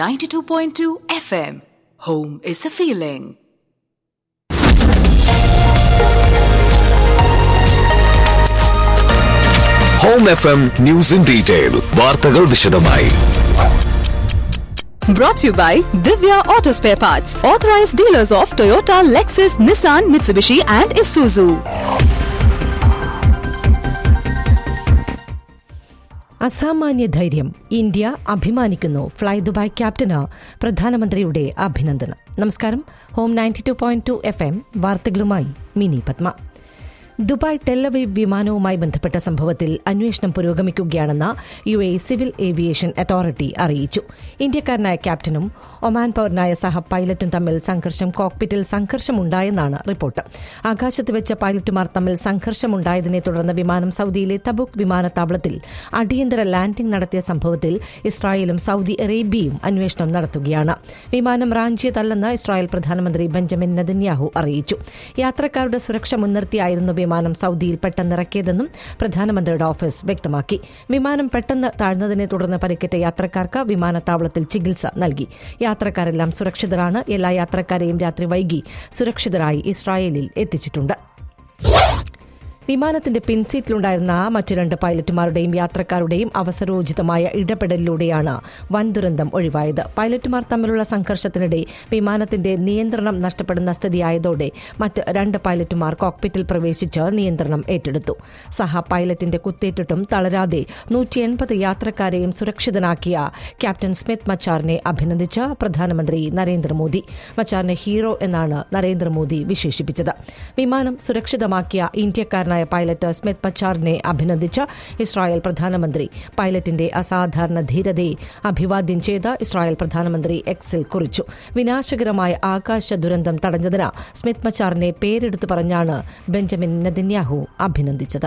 92.2 FM. Home is a feeling. Home F M news in detail വാർത്തകൾ വിശദമായി Brought to you by Divya Auto Spare Parts, authorized dealers of Toyota, Lexus, Nissan, Mitsubishi, and Isuzu. അസാമാന്യ ധൈര്യം India അഭിമാനിക്കുന്നു fly Dubai captain പ്രധാനമന്ത്രിയുടെ അഭിനന്ദനം നമസ്കാരം home ninety two point two F M വാർത്തകളുമായി Mini Padma Dubai Tel Aviv വിമാനവുമായി ബന്ധപ്പെട്ട സംഭവത്തിൽ അന്വേഷണം പുരോഗമിക്കുകയാണെന്ന് U A civil aviation authority അറിയിച്ചു ഇന്ത്യക്കാരനായ ക്യാപ്റ്റനും ഒമാൻ പൌരനായ സഹ പൈലറ്റും തമ്മിൽ സംഘർഷം കോക്പിറ്റിൽ സംഘർഷമുണ്ടായെന്നാണ് റിപ്പോർട്ട് ആകാശത്ത് വെച്ച പൈലറ്റുമാർ തമ്മിൽ സംഘർഷമുണ്ടായതിനെ തുടർന്ന് വിമാനം സൌദിയിലെ തബുക് വിമാനത്താവളത്തിൽ അടിയന്തര ലാൻഡിംഗ് നടത്തിയ സംഭവത്തിൽ ഇസ്രായേലും സൌദി അറേബ്യയും അന്വേഷണം നടത്തുകയാണ് വിമാനം റാഞ്ചിയതല്ലെന്ന് ഇസ്രായേൽ പ്രധാനമന്ത്രി ബെഞ്ചമിൻ നെതന്യാഹു അറിയിച്ചു യാത്രക്കാരുടെ സുരക്ഷ മുൻനിർത്തിയായിരുന്നു വിമാനം സൌദിയിൽ പെട്ടെന്നിറക്കിയതെന്നും പ്രധാനമന്ത്രിയുടെ ഓഫീസ് വ്യക്തമാക്കി വിമാനം പെട്ടെന്ന് താഴ്ന്നതിനെ തുടർന്ന് പരിക്കേറ്റ യാത്രക്കാർക്ക് വിമാനത്താവളത്തിൽ ചികിത്സ നൽകി യാത്രക്കാരെല്ലാം സുരക്ഷിതരാണ് എല്ലാ യാത്രക്കാരെയും രാത്രി വൈകി സുരക്ഷിതരായി ഇസ്രായേലിൽ എത്തിച്ചിട്ടുണ്ട് വിമാനത്തിന്റെ പിൻസീറ്റിലുണ്ടായിരുന്ന മറ്റു രണ്ട് പൈലറ്റുമാരുടെയും യാത്രക്കാരുടെയും അവസരോചിതമായ ഇടപെടലിലൂടെയാണ് വൻ ദുരന്തം ഒഴിവായത് പൈലറ്റുമാർ തമ്മിലുള്ള സംഘർഷത്തിനിടെ വിമാനത്തിന്റെ നിയന്ത്രണം നഷ്ടപ്പെടുന്ന സ്ഥിതിയായതോടെ മറ്റ് രണ്ട് പൈലറ്റുമാർ കോക്പിറ്റിൽ പ്രവേശിച്ച് നിയന്ത്രണം ഏറ്റെടുത്തു സഹ പൈലറ്റിന്റെ കുത്തേറ്റിട്ടും തളരാതെ നൂറ്റി എൺപത് യാത്രക്കാരെയും സുരക്ഷിതനാക്കിയ ക്യാപ്റ്റൻ സ്മിത്ത് മച്ചാറിനെ അഭിനന്ദിച്ച് പ്രധാനമന്ത്രി നരേന്ദ്രമോദി മച്ചാറിനെ ഹീറോ എന്നാണ് നരേന്ദ്രമോദി വിശേഷിപ്പിച്ചത് വിമാനം സുരക്ഷിതമാക്കിയ ഇന്ത്യക്കാരനായ പൈലറ്റ് സ്മിത്ത് മച്ചാറിനെ അഭിനന്ദിച്ച ഇസ്രായേൽ പ്രധാനമന്ത്രി പൈലറ്റിന്റെ അസാധാരണ ധീരതയെ അഭിവാദ്യം ചെയ്ത് ഇസ്രായേൽ പ്രധാനമന്ത്രി എക്സിൽ കുറിച്ചു വിനാശകരമായ ആകാശ ദുരന്തം തടഞ്ഞതിന് സ്മിത്ത് മച്ചാറിനെ പേരെടുത്തു പറഞ്ഞാണ് ബെഞ്ചമിൻ നെതന്യാഹു അഭിനന്ദിച്ചത്